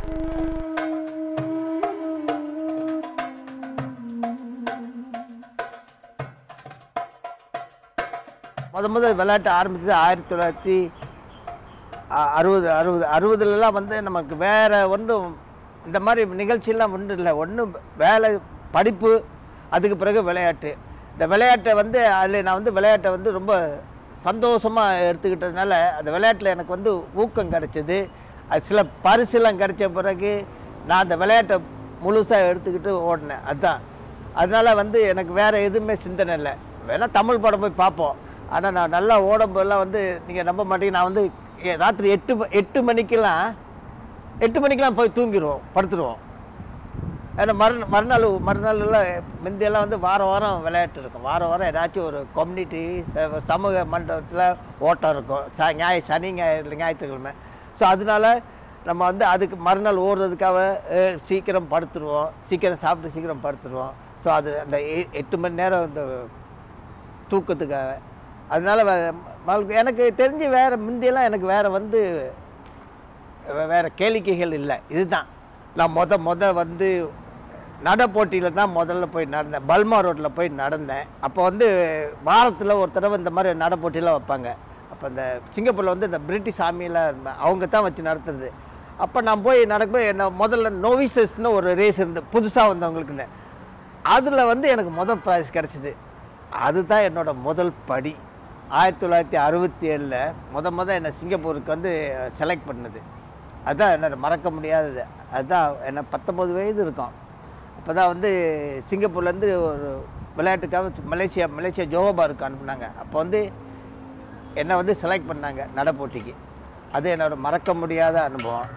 முத முத விளையாட்டு ஆரம்பித்தது ஆயிரத்தி தொள்ளாயிரத்தி அ- அறுபது அறுபது அறுபதுலலாம் வந்து நமக்கு வேறு ஒன்றும் இந்த மாதிரி நிகழ்ச்சியெல்லாம் ஒன்றும் இல்லை ஒன்றும் வேலை படிப்பு அதுக்கு பிறகு விளையாட்டு இந்த விளையாட்டை வந்து அதில் நான் வந்து விளையாட்டை வந்து ரொம்ப சந்தோஷமாக எடுத்துக்கிட்டதுனால அந்த விளையாட்டில் எனக்கு வந்து ஊக்கம் கிடைச்சது அது சில பரிசுலாம் கிடைச்ச பிறகு நான் அந்த விளையாட்டை முழுசாக எடுத்துக்கிட்டு ஓடினேன் அதுதான் அதனால் வந்து எனக்கு வேறு எதுவுமே சிந்தனை இல்லை வேணால் தமிழ் படம் போய் பார்ப்போம் ஆனால் நான் நல்லா ஓடும்போதெல்லாம் வந்து நீங்கள் நம்ப மாட்டீங்க நான் வந்து எ- ராத்திரி எட்டு ம- எட்டு மணிக்கெல்லாம் எட்டு மணிக்கெல்லாம் போய் தூங்கிடுவோம் படுத்துருவோம் ஏன்னா மறு மறுநாள் மறுநாள் எல்லாம் முந்தியெல்லாம் வந்து வாரம் வாரம் விளையாட்டு இருக்கும் வாரம் வாரம் ஏதாச்சும் ஒரு கம்யூனிட்டி சமூக மண்டபத்தில் ஓட்டம் இருக்கும் ச ஞாய சனி ஞாயிறு ஞாயிற்றுக்கிழமை ஸோ அதனால நம்ம வந்து அதுக்கு மறுநாள் ஓடுறதுக்காக அஹ், சீக்கிரம் படுத்துருவோம் சீக்கிரம் சாப்பிட்டு சீக்கிரம் படுத்துருவோம் ஸோ அது அந்த எ- எட்டு மணி நேரம் இந்த தூக்கத்துக்காக அதனால வே- வாழ்க்கை- எனக்கு தெரிஞ்சு வேறு முந்தியெல்லாம் எனக்கு வேறு வந்து வே- வேற கேளிக்கைகள் இல்லை இதுதான் நான் மொத மொத வந்து நட போட்டியில் தான் முதல்ல போய் நடந்தேன் பல்மா ரோட்டில் போய் நடந்தேன் அப்போ வந்து வாரத்தில் ஒரு தடவை இந்த மாதிரி நட போட்டியெல்லாம் வைப்பாங்க அப்போ இந்த சிங்கப்பூரில் வந்து இந்த பிரிட்டிஷ் ஆர்மியில் அவங்க தான் வச்சு நடத்துறது அப்போ நான் போய் நடக்கும்போது என்ன முதல்ல நோவிசஸ்னு ஒரு ரேஸ் இருந்து புதுசாக வந்தவங்களுக்குன்னு அதில் வந்து எனக்கு முதல் ப்ரைஸ் கிடச்சிது அதுதான் என்னோட முதல் படி ஆயிரத்தி தொள்ளாயிரத்தி அறுபத்தி ஏழில் முத முத என்னை சிங்கப்பூருக்கு வந்து செலக்ட் பண்ணது அதுதான் என்னோட மறக்க முடியாதது அதுதான் என்ன பத்தொம்பது வயது இருக்கும் அப்போ தான் வந்து சிங்கப்பூர்லேருந்து ஒரு விளையாட்டுக்காக மலேசியா மலேசியா ஜோஹோபாருக்கு அனுப்புனாங்க அப்போ வந்து என்னை வந்து செலக்ட் பண்ணாங்க நட போட்டிக்கு அது என்னோட மறக்க முடியாத அனுபவம்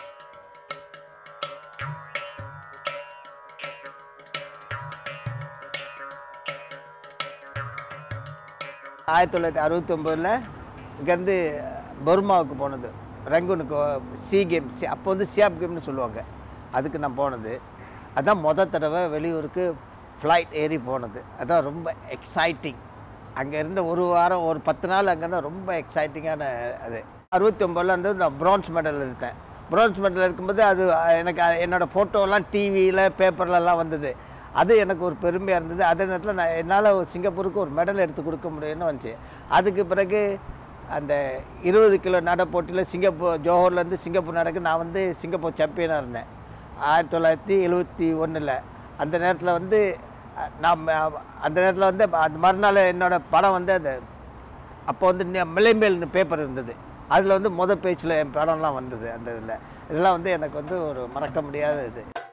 ஆயிரத்தி தொள்ளாயிரத்தி அறுபத்தொம்போதில் இங்கேருந்து பர்மாவுக்கு போனது ரங்கூனுக்கு சி கேம் சி அப்போ வந்து சியாப் கேம்னு சொல்லுவாங்க அதுக்கு நான் போனது அதான் மொதல் தடவை வெளியூருக்கு ஃப்ளைட் ஏறி போனது அதான் ரொம்ப எக்ஸைட்டிங் அங்கே இருந்த ஒரு வாரம் ஒரு பத்து நாள் அங்கே தான் ரொம்ப எக்ஸைட்டிங்கான அது அறுபத்தி ஒம்போதில் வந்து நான் ப்ரான்ஸ் மெடல் எடுத்தேன் ப்ரான்ஸ் மெடல் இருக்கும்போது அது அஹ், எனக்கு அஹ், என்னோடய ஃபோட்டோலாம் டிவியில் பேப்பர்லலாம் வந்தது அது எனக்கு ஒரு பெருமையாக இருந்தது அதே நேரத்தில் நான் என்னால் சிங்கப்பூருக்கு ஒரு மெடல் எடுத்து கொடுக்க முடியும்னு வந்துச்சு அதுக்கு பிறகு அந்த இருபது கிலோ நட போட்டியில் சிங்கப்பூர் ஜோஹர்லேருந்து சிங்கப்பூர் நடக்கு நான் வந்து சிங்கப்பூர் சாம்பியனாக இருந்தேன் ஆயிரத்தி தொள்ளாயிரத்தி எழுபத்தி ஒன்றில் அந்த நேரத்தில் வந்து அஹ், நான் ம- அந்த நேரத்தில் வந்து அந்த மறுநாள் என்னோட படம் வந்து அந்த அப்போ வந்து நெ- மிளைமேல்னு பேப்பர் இருந்தது அதில் வந்து மொதல் பேஜில் என் படம்லாம் வந்தது அந்த இதில் இதெல்லாம் வந்து எனக்கு வந்து ஒரு மறக்க முடியாத இது